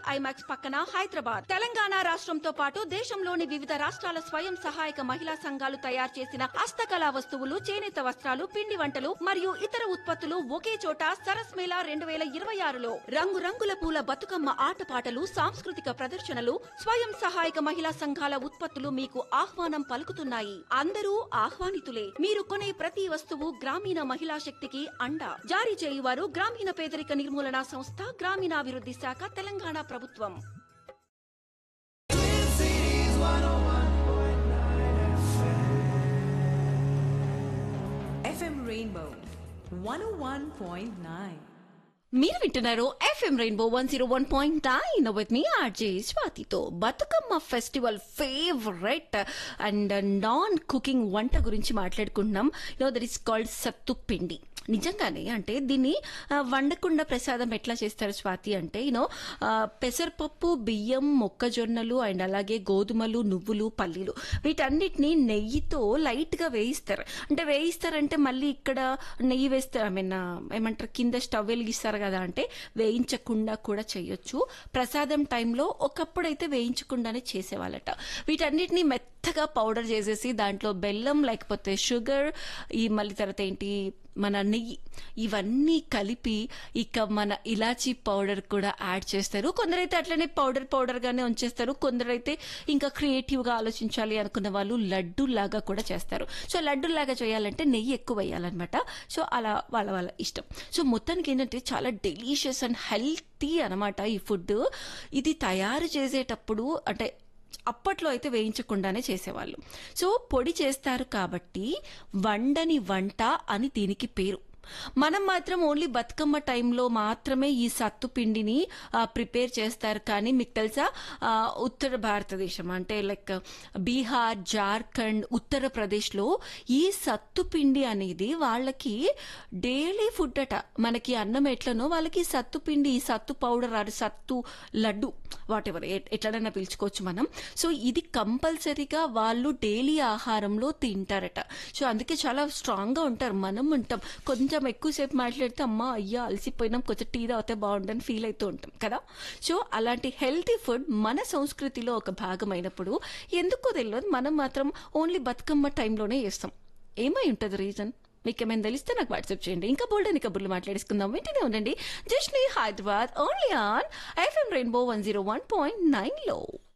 Bharat IMAX పక్కన హైదరాబాద్ తెలంగాణ రాష్ట్రంతో పాటు దేశంలోని వివిధ రాష్ట్రాల స్వయం సహాయక మహిళా సంఘాలు తయారు చేసిన హస్తకళా వస్తువులు చేనేత వస్త్రాలు పిండి వంటలు మరియు ఇతర ఉత్పత్తులు ఒకే చోట సరస్ మేళా రెండు వేల ఇరవై ఆరులో రంగురంగుల పూల బతుకమ్మ ఆటపాటలు సాంస్కృతిక ప్రదర్శనలు స్వయం సహాయక మహిళా సంఘాల ఉత్పత్తులు మీకు ఆహ్వానం పలుకుతున్నాయి అందరూ ఆహ్వానితులే మీరు కొనే ప్రతి వస్తువు గ్రామీణ మహిళా శక్తికి అండ జారీ చేయువారు గ్రామీణ పేదరిక నిర్మూలన సంస్థ గ్రామీణాభివృద్ధి శాఖ తెలంగాణ ప్రభుత్వం FM Rainbow 101.9. మీరు వింటున్నారు FM rainbow one zero one point nine with me RJ స్వాతితో Bathukamma festival favourite and non cooking వంట గురించి మాట్లాడుకుంటున్నాం నో దట్ ఈస్ కాల్డ్ సత్తు పిండి నిజంగానే అంటే దీన్ని ఆ, వండకుండా ప్రసాదం ఎట్లా చేస్తారు స్వాతి అంటే యూనో పెసరపప్పు బియ్యం మొక్కజొన్నలు అండ్ అలాగే గోధుమలు నువ్వులు పల్లీలు వీటన్నిటిని నెయ్యితో లైట్ గా వేయిస్తారు అంటే వేయిస్తారంటే మళ్ళీ ఇక్కడ నెయ్యి వేస్తారు ఐ మీన్ ఏమంటారు కింద స్టవ్ వెలిగిస్తారు కదా అంటే వేయించకుండా కూడా చేయొచ్చు ప్రసాదం టైంలో ఒకప్పుడు అయితే వేయించకుండానే చేసేవాళ్ళట వీటన్నిటిని మెత్తగా పౌడర్ చేసేసి దాంట్లో బెల్లం లేకపోతే షుగర్ ఈ మళ్ళీ తర్వాత ఏంటి మన నెయ్యి ఇవన్నీ కలిపి ఇక మన ఇలాచీ పౌడర్ కూడా యాడ్ చేస్తారు కొందరైతే అట్లనే పౌడర్ పౌడర్ గానే ఉంచేస్తారు కొందరైతే ఇంకా క్రియేటివ్ గా ఆలోచించాలి అనుకున్న వాళ్ళు లడ్డు లాగా కూడా చేస్తారు సో లడ్డు లాగా చేయాలంటే నెయ్యి ఎక్కువ వేయాలన్నమాట సో అలా వాళ్ళ వాళ్ళ ఇష్టం సో మొత్తానికి ఏంటంటే చాలా డెలీషియస్ అండ్ హెల్తీ అనమాట ఈ ఫుడ్ ఇది తయారు చేసేటప్పుడు అంటే అప్పట్లో అయితే వేయించకుండానే చేసేవాళ్ళు సో పొడి చేస్తారు కాబట్టి వండని వంట అని దీనికి పేరు మనం మాత్రం ఓన్లీ బతుకమ్మ టైంలో మాత్రమే ఈ సత్తు పిండిని ప్రిపేర్ చేస్తారు కానీ మీకు తెలుసా ఆ, ఉత్తర భారతదేశం అంటే లైక్ బీహార్ జార్ఖండ్ ఉత్తరప్రదేశ్లో ఈ సత్తు పిండి అనేది వాళ్ళకి డైలీ ఫుడ్ అట మనకి అన్నం ఎట్లనో వాళ్ళకి సత్తు పిండి ఈ సత్తు పౌడర్ అది సత్తు లడ్డు వాట్ ఎవర్ ఎట్లనైనా పిలుచుకోవచ్చు మనం సో ఇది కంపల్సరీగా వాళ్ళు డైలీ ఆహారంలో తింటారట సో అందుకే చాలా స్ట్రాంగ్ గా ఉంటారు మనం ఉంటాం కొంచెం ఎక్కువసేపు మాట్లాడితే అమ్మా అయ్యా అలసిపోయినాం కొంచెం టీ తాగితే బాగుండని ఫీల్ అవుతూ ఉంటాం కదా సో అలాంటి హెల్తీ ఫుడ్ మన సంస్కృతిలో ఒక భాగమైనప్పుడు ఎందుకో తెలియదు మనం మాత్రం ఓన్లీ బతుకమ్మ టైంలోనే చేస్తాం ఏమై ఉంటుంది రీజన్ మీకు ఏమైనా తెలిస్తే నాకు వాట్సాప్ చేయండి ఇంకా బోల్డ్ అని కబుర్లు మాట్లాడేసుకుందాం వింటూనే ఉండండి just Hyderabad only on FM rainbow one zero one point nine లో